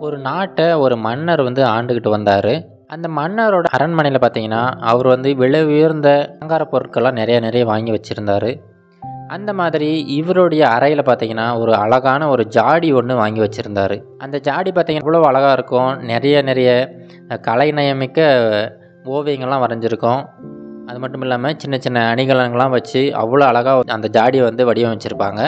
ஒரு நாட்டை ஒரு மன்னர் வந்து ஆண்டுக்கிட்டு வந்தார் அந்த மன்னரோட அரண்மனையில் பார்த்தீங்கன்னா அவர் வந்து விலை உயர்ந்த அலங்கார பொருட்கள்லாம் நிறைய நிறைய வாங்கி வச்சுருந்தாரு அந்த மாதிரி இவருடைய அறையில் பார்த்தீங்கன்னா ஒரு அழகான ஒரு ஜாடி ஒன்று வாங்கி வச்சுருந்தாரு அந்த ஜாடி பார்த்தீங்கன்னா இவ்வளோ அழகாக இருக்கும் நிறைய நிறைய கலைநயமிக்க ஓவியங்கள்லாம் வரைஞ்சிருக்கும் அது மட்டும் இல்லாமல் சின்ன சின்ன அணிகலன்கள்லாம் வச்சு அவ்வளோ அழகாக அந்த ஜாடியை வந்து வடிவமைச்சிருப்பாங்க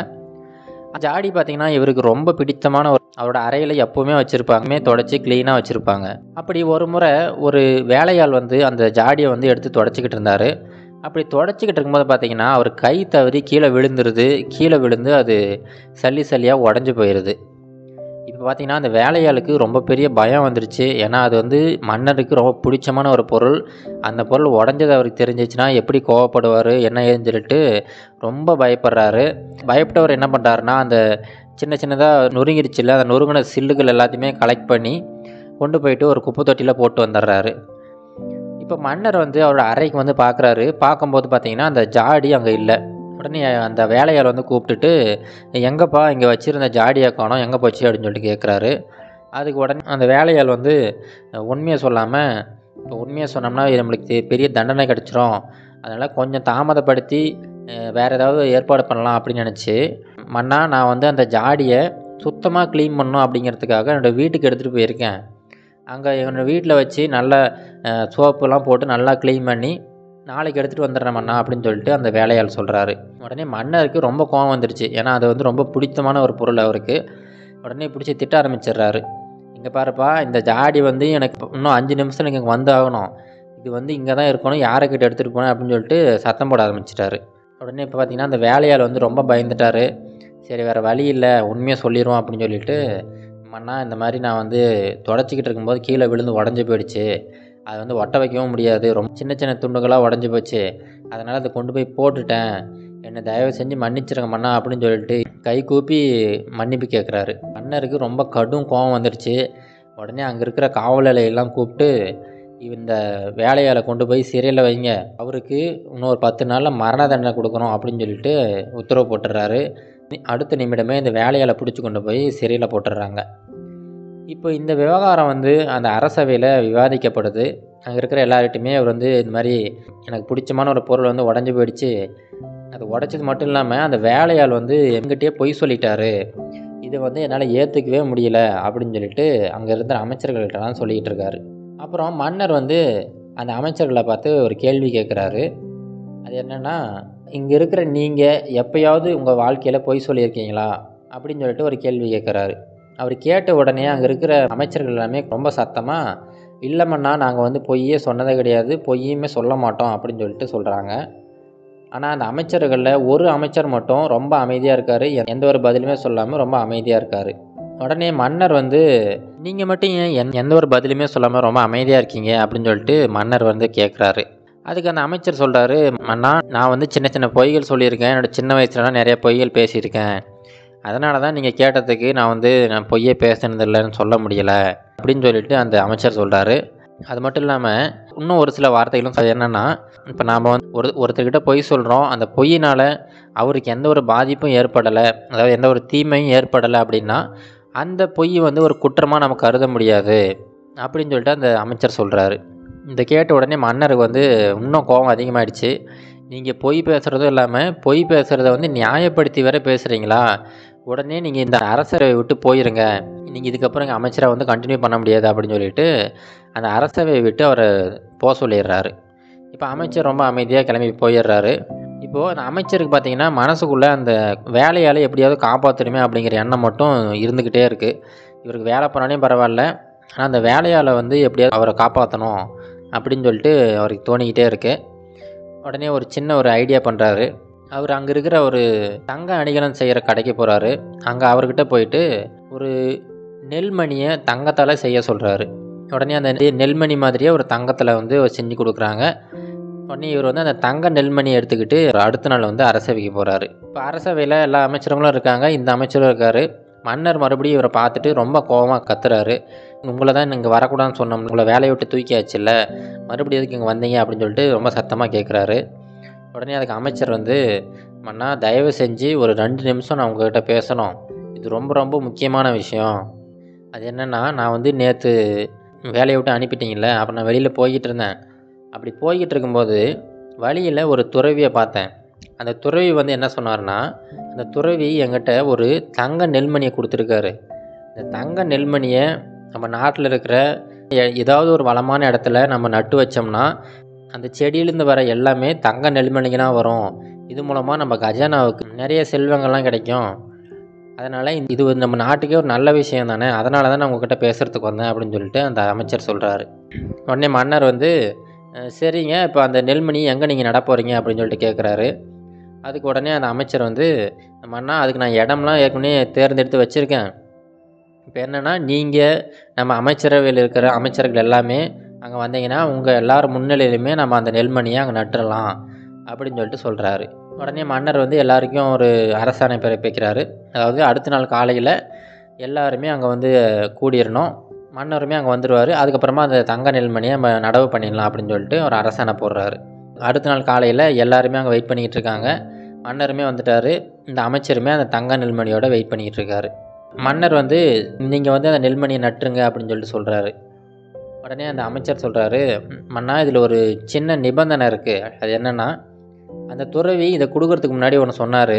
ஜாடி பார்த்தீங்கன்னா இவருக்கு ரொம்ப பிடித்தமான ஒரு அவரோட அறையில் எப்போவுமே வச்சுருப்பாங்க தொடச்சி க்ளீனாக வச்சுருப்பாங்க அப்படி ஒரு முறை ஒரு வேலையாள் வந்து அந்த ஜாடியை வந்து எடுத்து தொடச்சிக்கிட்டு இருந்தார் அப்படி தொடச்சிக்கிட்டு இருக்கும்போது பார்த்தீங்கன்னா அவர் கை தவறி கீழே விழுந்துருது கீழே விழுந்து அது சல்லி சல்லியாக உடஞ்சி போயிடுது இப்போ பார்த்தீங்கன்னா அந்த வேலையாளுக்கு ரொம்ப பெரிய பயம் வந்துருச்சு ஏன்னா அது வந்து மன்னருக்கு ரொம்ப பிடிச்சமான ஒரு பொருள் அந்த பொருள் உடஞ்சது அவருக்கு தெரிஞ்சிச்சுன்னா எப்படி கோவப்படுவார் என்ன ஏதுன்னு சொல்லிட்டு ரொம்ப பயப்படுறாரு பயப்பட்டவர் என்ன பண்ணுறாருன்னா அந்த சின்ன சின்னதாக நொறுங்கிருச்சுல அந்த நொறுங்கின சில்லுகள் எல்லாத்தையுமே கலெக்ட் பண்ணி கொண்டு போயிட்டு ஒரு குப்பை தொட்டியில் போட்டு வந்துடுறாரு இப்போ மன்னர் வந்து அவரோட அறைக்கு வந்து பார்க்குறாரு பார்க்கும்போது பார்த்தீங்கன்னா அந்த ஜாடி அங்கே இல்லை உடனே அந்த வேலையாள் வந்து கூப்பிட்டுட்டு எங்கப்பா இங்கே வச்சுருந்த ஜாடியை காணோம் எங்கே போச்சு அப்படின்னு சொல்லிட்டு கேட்குறாரு அதுக்கு உடனே அந்த வேலையாள் வந்து உண்மையை சொல்லாமல் இப்போ உண்மையை சொன்னோம்னா இது நம்மளுக்கு தெ- பெரிய தண்டனை கிடச்சிரும் அதனால் கொஞ்சம் தாமதப்படுத்தி அஹ், வேறு ஏதாவது ஏற்பாடு பண்ணலாம் அப்படின்னு நினச்சி மன்னா நான் வந்து அந்த ஜாடியை சுத்தமாக க்ளீன் பண்ணணும் அப்படிங்கிறதுக்காக என்னோடய வீட்டுக்கு எடுத்துகிட்டு போயிருக்கேன் அங்கே என்னோடய வீட்டில் வச்சு நல்ல சோப்புலாம் போட்டு நல்லா க்ளீன் பண்ணி நாளைக்கு எடுத்துகிட்டு வந்துடுறேன் மன்னா அப்படின்னு சொல்லிட்டு அந்த வேலையாள் சொல்கிறாரு உடனே மன்னருக்கு ரொம்ப கோவம் வந்துருச்சு ஏன்னா அது வந்து ரொம்ப பிடித்தமான ஒரு பொருள் அவருக்கு உடனே பிடிச்சி திட்ட ஆரம்பிச்சிடுறாரு இங்கே பாருப்பா இந்த ஜாடி வந்து எனக்கு இன்னும் அஞ்சு நிமிஷம் எனக்கு இங்கே வந்து ஆகணும் இது வந்து இங்கே தான் இருக்கணும் யாரை கிட்ட எடுத்துகிட்டு போனேன் அப்படின்னு சொல்லிட்டு சத்தம் போட ஆரம்பிச்சிட்டாரு உடனே இப்போ பார்த்தீங்கன்னா அந்த வேலையாள் வந்து ரொம்ப பயந்துட்டாரு சரி வேறு வழி இல்லை உண்மையாக சொல்லிடுவோம் அப்படின்னு சொல்லிட்டு மண்ணா இந்த மாதிரி நான் வந்து தொடச்சிக்கிட்டு இருக்கும்போது கீழே விழுந்து உடஞ்சி போயிடுச்சு அதை வந்து ஒட்ட வைக்கவும் முடியாது ரொம்ப சின்ன சின்ன துண்டுகளாக உடஞ்சி போச்சு அதனால் அதை கொண்டு போய் போட்டுட்டேன் என்னை தயவு செஞ்சு மன்னிச்சிருங்க மன்னா அப்படின்னு சொல்லிட்டு கை கூப்பி மன்னிப்பு கேட்குறாரு மன்னருக்கு ரொம்ப கடும் கோவம் வந்துடுச்சு உடனே அங்கே இருக்கிற காவலரை எல்லாம் கூப்பிட்டு இந்த வேலையாளை கொண்டு போய் சிறையில் வைங்க அவருக்கு இன்னொரு பத்து நாளில் மரண தண்டனை கொடுக்கணும் அப்படின்னு சொல்லிட்டு உத்தரவு போட்டுடுறாரு அடுத்த நிமிடமே இந்த வேலையாளை பிடிச்சி கொண்டு போய் சிறையில் போட்டுடுறாங்க இப்போ இந்த விவகாரம் வந்து அந்த அரசவையில் விவாதிக்கப்படுது அங்கே இருக்கிற எல்லார்கிட்டையுமே அவர் வந்து இந்த மாதிரி எனக்கு பிடிச்சமான ஒரு பொருள் வந்து உடஞ்சி போயிடுச்சு அது உடச்சது மட்டும் இல்லாமல் அந்த வேலையாள் வந்து எங்கிட்டயே பொய் சொல்லிட்டாரு இதை வந்து என்னால் ஏற்றுக்கவே முடியல அப்படின்னு சொல்லிட்டு அங்கே இருந்த அமைச்சர்கள்ட்டலாம் சொல்லிக்கிட்டு இருக்காரு அப்புறம் மன்னர் வந்து அந்த அமைச்சர்களை பார்த்து ஒரு கேள்வி கேட்குறாரு அது என்னென்னா இங்கே இருக்கிற நீங்கள் எப்பயாவது உங்கள் வாழ்க்கையில் பொய் சொல்லியிருக்கீங்களா அப்படின்னு சொல்லிட்டு ஒரு கேள்வி கேட்குறாரு அவர் கேட்ட உடனே அங்கே இருக்கிற அமைச்சர்கள் எல்லாமே ரொம்ப சத்தமாக இல்லைம்மண்ணா நாங்கள் வந்து பொய்யே சொன்னதே கிடையாது பொய்யுமே சொல்ல மாட்டோம் அப்படின்னு சொல்லிட்டு சொல்கிறாங்க ஆனால் அந்த அமைச்சர்களில் ஒரு அமைச்சர் மட்டும் ரொம்ப அமைதியாக இருக்கார் எந்த ஒரு பதிலுமே சொல்லாமல் ரொம்ப அமைதியாக இருக்கார் உடனே மன்னர் வந்து நீங்கள் மட்டும் ஏன் எந்த- எந்த ஒரு பதிலுமே சொல்லாமல் ரொம்ப அமைதியாக இருக்கீங்க அப்படின்னு சொல்லிட்டு மன்னர் வந்து கேட்குறாரு அதுக்கு அந்த அமைச்சர் சொல்கிறாரு மன்னா நான் வந்து சின்ன சின்ன பொய்கள் சொல்லியிருக்கேன் என்னோட சின்ன வயசுலலாம் நிறைய பொய்கள் பேசியிருக்கேன் அதனால தான் நீங்கள் கேட்டதுக்கு நான் வந்து நான் பொய்யே பேசுனது இல்லைன்னு சொல்ல முடியலை அப்படின்னு சொல்லிட்டு அந்த அமைச்சர் சொல்கிறாரு அது மட்டும் இல்லாமல் இன்னும் ஒரு சில வார்த்தைகளும் சொ- என்னன்னா இப்போ நாம் வந்து ஒரு ஒருத்தர்கிட்ட பொய் சொல்கிறோம் அந்த பொய்யினால் அவருக்கு எந்த ஒரு பாதிப்பும் ஏற்படலை அதாவது எந்த ஒரு தீமையும் ஏற்படலை அப்படின்னா அந்த பொய் வந்து ஒரு குற்றமாக நம்ம கருத முடியாது அப்படின்னு சொல்லிட்டு அந்த அமைச்சர் சொல்கிறாரு இந்த கேட்ட உடனே மன்னருக்கு வந்து இன்னும் கோபம் அதிகமாயிடுச்சு நீங்கள் பொய் பேசுகிறதும் இல்லாமல் பொய் பேசுகிறத வந்து நியாயப்படுத்தி வேற பேசுகிறீங்களா உடனே நீங்கள் இந்த அரசரை விட்டு போயிருங்க நீங்கள் இதுக்கப்புறம் எங்கள் அமைச்சரை வந்து கண்டினியூ பண்ண முடியாது அப்படின்னு சொல்லிட்டு அந்த அரசவையை விட்டு அவரை போக சொல்லிடுறாரு இப்போ அமைச்சர் ரொம்ப அமைதியாக கிளம்பி போயிடுறாரு இப்போது அந்த அமைச்சருக்கு பார்த்தீங்கன்னா மனசுக்குள்ளே அந்த வேலையால் எப்படியாவது காப்பாற்றணுமே அப்படிங்கிற எண்ணம் மட்டும் இருந்துக்கிட்டே இருக்குது இவருக்கு வேலை பண்ணாலையும் பரவாயில்ல ஆனால் அந்த வேலையால் வந்து எப்படியாவது அவரை காப்பாற்றணும் அப்படின்னு சொல்லிட்டு அவருக்கு தோணிக்கிட்டே இருக்குது உடனே ஒரு சின்ன ஒரு ஐடியா பண்ணுறாரு அவர் அங்கே இருக்கிற ஒரு தங்க அணிகலன் செய்கிற கடைக்கு போகிறாரு அங்கே அவர்கிட்ட போயிட்டு ஒரு நெல்மணியை தங்கத்தால் செய்ய சொல்கிறாரு உடனே அந்த நெ- நெல்மணி மாதிரியே ஒரு தங்கத்தில் வந்து செஞ்சு கொடுக்குறாங்க உடனே இவர் வந்து அந்த தங்க நெல்மணியை எடுத்துக்கிட்டு அடுத்த நாள் வந்து அரசவைக்கு போகிறாரு இப்போ அரசவையில் எல்லா அமைச்சர்களும் இருக்காங்க இந்த அமைச்சரும் இருக்கார் மன்னர் மறுபடியும் இவரை பார்த்துட்டு ரொம்ப கோபமாக கத்துறாரு உங்களை தான் இங்கே வரக்கூடாதுன்னு சொன்னோம் உங்களை வேலையை விட்டு தூக்கியாச்சுல்ல மறுபடியும் எதுக்கு இங்கே வந்தீங்க அப்படின்னு சொல்லிட்டு ரொம்ப சத்தமாக கேட்குறாரு உடனே அதுக்கு அமைச்சர் வந்து மன்னா தயவு செஞ்சு ஒரு ரெண்டு நிமிஷம் நான் உங்ககிட்ட பேசணும் இது ரொம்ப ரொம்ப முக்கியமான விஷயம் அது என்னென்னா நான் வந்து நேற்று வேலையை விட்டு அனுப்பிட்டீங்கல்ல அப்போ நான் வெளியில் போய்கிட்டு இருந்தேன் அப்படி போய்கிட்டு இருக்கும்போது வழியில் ஒரு துறவியை பார்த்தேன் அந்த துறவி வந்து என்ன சொன்னார்னா அந்த துறவி என்கிட்ட ஒரு தங்க நெல்மணியை கொடுத்துருக்காரு இந்த தங்க நெல்மணியை நம்ம நாட்டில் இருக்கிற எ- ஏதாவது ஒரு வளமான இடத்துல நம்ம நட்டு வச்சோம்னா அந்த செடியிலேருந்து வர எல்லாமே தங்க நெல்மணிகளாக வரும் இது மூலமாக நம்ம கஜானாவுக்கு நிறைய செல்வங்கள்லாம் கிடைக்கும் அதனால் இது வந்து நம்ம நாட்டுக்கே ஒரு நல்ல விஷயம் தானே அதனால தான் நான் உங்ககிட்ட பேசுகிறதுக்கு வந்தேன் அப்படின்னு சொல்லிட்டு அந்த அமைச்சர் சொல்கிறாரு உடனே மன்னர் வந்து "அஹ், சரிங்க இப்போ அந்த நெல்மணி எங்கே நீங்கள் நட போகிறீங்க அப்படின்னு சொல்லிட்டு கேட்குறாரு அதுக்கு உடனே அந்த அமைச்சர் வந்து மன்னா அதுக்கு நான் இடம்லாம் ஏற்கனவே தேர்ந்தெடுத்து வச்சுருக்கேன் இப்போ என்னென்னா நீங்கள் நம்ம அமைச்சரவையில் இருக்கிற அமைச்சர்கள் எல்லாமே அங்கே வந்தீங்கன்னா உங்கள் எல்லார் முன்னிலையிலுமே நம்ம அந்த நெல்மணியை அங்கே நட்டுறலாம் அப்படின்னு சொல்லிட்டு சொல்கிறாரு உடனே மன்னர் வந்து எல்லாருக்கும் ஒரு அரசாணை பிறப்பிக்கிறாரு அதாவது அடுத்த நாள் காலையில் எல்லாருமே அங்கே வந்து கூடிடணும் மன்னருமே அங்கே வந்துடுவார் அதுக்கப்புறமா அந்த தங்க நெல்மணியை நம்ம நடவு பண்ணிடலாம் அப்படின்னு சொல்லிட்டு ஒரு அரசாணை போடுறாரு அடுத்த நாள் காலையில் எல்லாருமே அங்கே வெயிட் பண்ணிக்கிட்டு இருக்காங்க மன்னருமே வந்துட்டார் இந்த அமைச்சருமே அந்த தங்க நெல்மணியோட வெயிட் பண்ணிக்கிட்டு இருக்காரு மன்னர் வந்து நீங்கள் வந்து அந்த நெல்மணியை நட்டுருங்க அப்படின்னு சொல்லிட்டு சொல்கிறாரு உடனே அந்த அமைச்சர் சொல்கிறாரு மன்னா இதில் ஒரு சின்ன நிபந்தனை இருக்குது அது என்னென்னா அந்த துறவி இதை கொடுக்கறதுக்கு முன்னாடி ஒன்று சொன்னார்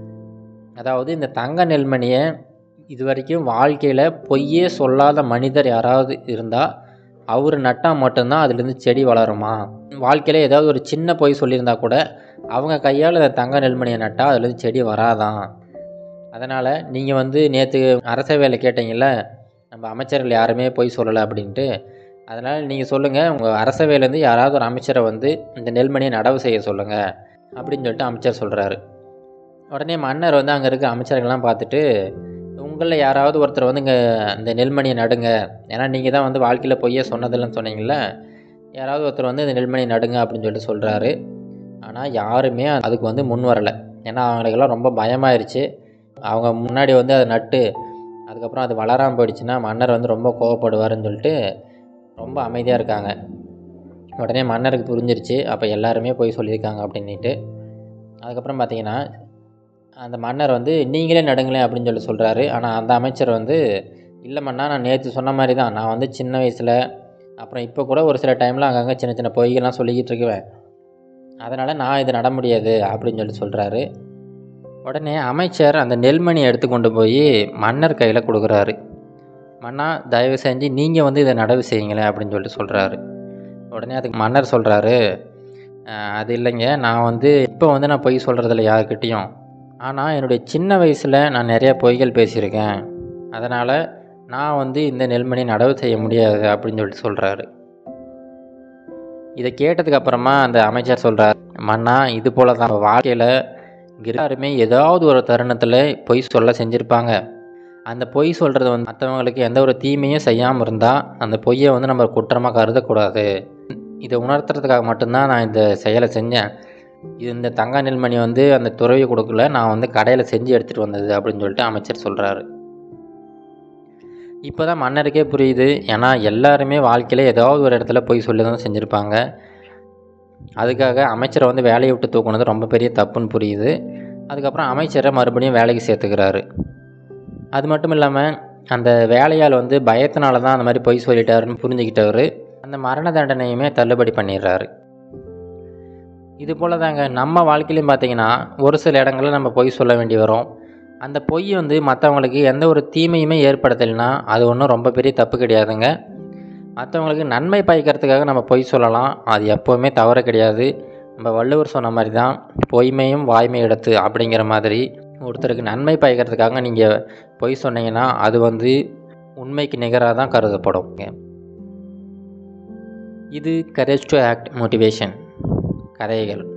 அதாவது இந்த தங்க நெல்மணியை இது வரைக்கும் வாழ்க்கையில் பொய்யே சொல்லாத மனிதர் யாராவது இருந்தால் அவர் நட்டால் மட்டும்தான் அதுலேருந்து செடி வளருமா வாழ்க்கையில் ஏதாவது ஒரு சின்ன பொய் சொல்லியிருந்தா கூட அவங்க கையால் அந்த தங்க நெல்மணியை நட்டால் அதுலேருந்து செடி வராதான் அதனால் நீங்கள் வந்து நேற்று அரச வேலை கேட்டீங்கல்ல நம்ம அமைச்சர்கள் யாருமே பொய் சொல்லலை அப்படின்ட்டு அதனால் நீங்கள் சொல்லுங்கள் உங்கள் அரச வேலேருந்து யாராவது ஒரு அமைச்சரை வந்து இந்த நெல்மணியை நடவு செய்ய சொல்லுங்கள் அப்படின்னு சொல்லிட்டு அமைச்சர் சொல்கிறாரு உடனே மன்னர் வந்து அங்கே இருக்க அமைச்சர்கள்லாம் பார்த்துட்டு உங்களில் யாராவது ஒருத்தர் வந்து இங்கே இந்த நெல்மணியை நடுங்க ஏன்னா நீங்கள் தான் வந்து வாழ்க்கையில் பொய்யே சொன்னதில்லைன்னு சொன்னீங்கல்ல யாராவது ஒருத்தர் வந்து இந்த நெல்மணியை நடுங்க அப்படின்னு சொல்லிட்டு சொல்கிறாரு ஆனால் யாருமே அதுக்கு வந்து முன் வரலை ஏன்னா அவங்களுக்கெல்லாம் ரொம்ப பயமாயிருச்சு அவங்க முன்னாடி வந்து அதை நட்டு அதுக்கப்புறம் அது வளராமல் போயிடுச்சுன்னா மன்னர் வந்து ரொம்ப கோவப்படுவாருன்னு சொல்லிட்டு ரொம்ப அமைதியாக இருக்காங்க உடனே மன்னருக்கு புரிஞ்சிருச்சு அப்போ எல்லாருமே போய் சொல்லியிருக்காங்க அப்படின்ட்டு அதுக்கப்புறம் பார்த்தீங்கன்னா அந்த மன்னர் வந்து நீங்களே நடுங்களேன் அப்படின்னு சொல்லி சொல்கிறாரு ஆனால் அந்த அமைச்சர் வந்து இல்லை மன்னா நான் நேற்று சொன்ன மாதிரி தான் நான் வந்து சின்ன வயசில் அப்புறம் இப்போ கூட ஒரு சில டைமில் அங்கங்கே சின்ன சின்ன பொய்கள்லாம் சொல்லிக்கிட்டு இருக்குவேன் அதனால் நான் இது நட முடியாது அப்படின்னு சொல்லி சொல்கிறாரு உடனே அமைச்சர் அந்த நெல்மணியை எடுத்து கொண்டு போய் மன்னர் கையில் கொடுக்குறாரு மன்னா தயவு செஞ்சு நீங்கள் வந்து இதை நடவு செய்யுங்களேன் அப்படின்னு சொல்லிட்டு சொல்கிறாரு உடனே அதுக்கு மன்னர் சொல்கிறாரு அது இல்லைங்க நான் வந்து இப்போ வந்து நான் பொய் சொல்கிறதில்ல யாருக்கிட்டேயும் ஆனால் என்னுடைய சின்ன வயசில் நான் நிறைய பொய்கள் பேசியிருக்கேன் அதனால் நான் வந்து இந்த நெல்மணி நடவு செய்ய முடியாது அப்படின்னு சொல்லிட்டு சொல்கிறாரு இதை கேட்டதுக்கு அப்புறமா அந்த அமைச்சர் சொல்கிறார் மன்னா இது போல தான் வாழ்க்கையில் எல்லாருமே ஏதாவது ஒரு தருணத்தில் பொய் சொல்ல செஞ்சுருப்பாங்க அந்த பொய் சொல்கிறது வந்து மற்றவங்களுக்கு எந்த ஒரு தீமையும் செய்யாமல் இருந்தால் அந்த பொய்யை வந்து நம்ம குற்றமாக கருதக்கூடாது இதை உணர்த்துறதுக்காக மட்டும்தான் நான் இந்த செயலை செஞ்சேன் இது இந்த தங்க நெல்மணி வந்து அந்த துறவி கொடுக்கல நான் வந்து கடையில் செஞ்சு எடுத்துகிட்டு வந்தது அப்படின்னு சொல்லிட்டு அமைச்சர் சொல்கிறாரு இப்போ தான் மன்னருக்கே புரியுது ஏன்னா எல்லாருமே வாழ்க்கையில் ஏதாவது ஒரு இடத்துல போய் சொல்லி தான் செஞ்சுருப்பாங்க அதுக்காக அமைச்சரை வந்து வேலையை விட்டு தூக்குனது ரொம்ப பெரிய தப்புன்னு புரியுது அதுக்கப்புறம் அமைச்சரை மறுபடியும் வேலைக்கு சேர்த்துக்கிறாரு அது மட்டும் இல்லாமல் அந்த வேலையால் வந்து பயத்தினால தான் அந்த மாதிரி பொய் சொல்லிட்டாருன்னு புரிஞ்சுக்கிட்டவர் அந்த மரண தண்டனையுமே தள்ளுபடி பண்ணிடுறாரு இது போல் தாங்க நம்ம வாழ்க்கையிலையும் பார்த்தீங்கன்னா ஒரு சில இடங்களில் நம்ம பொய் சொல்ல வேண்டி வரும் அந்த பொய் வந்து மற்றவங்களுக்கு எந்த ஒரு தீமையுமே ஏற்படுத்தலைன்னா அது ஒன்றும் ரொம்ப பெரிய தப்பு கிடையாதுங்க மற்றவங்களுக்கு நன்மை பயக்கிறதுக்காக நம்ம பொய் சொல்லலாம் அது எப்போவுமே தவறு கிடையாது நம்ம வள்ளுவர் சொன்ன மாதிரி தான் பொய்மையும் வாய்மை எடுத்து அப்படிங்கிற மாதிரி ஒருத்தருக்கு நன்மை பயக்கிறதுக்காக நீங்கள் பொய் சொன்னீங்கன்னா அது வந்து உண்மைக்கு நிகராக தான் கருதப்படும் இது கரேஜ் டு ஆக்ட் மோட்டிவேஷன் கதைகள்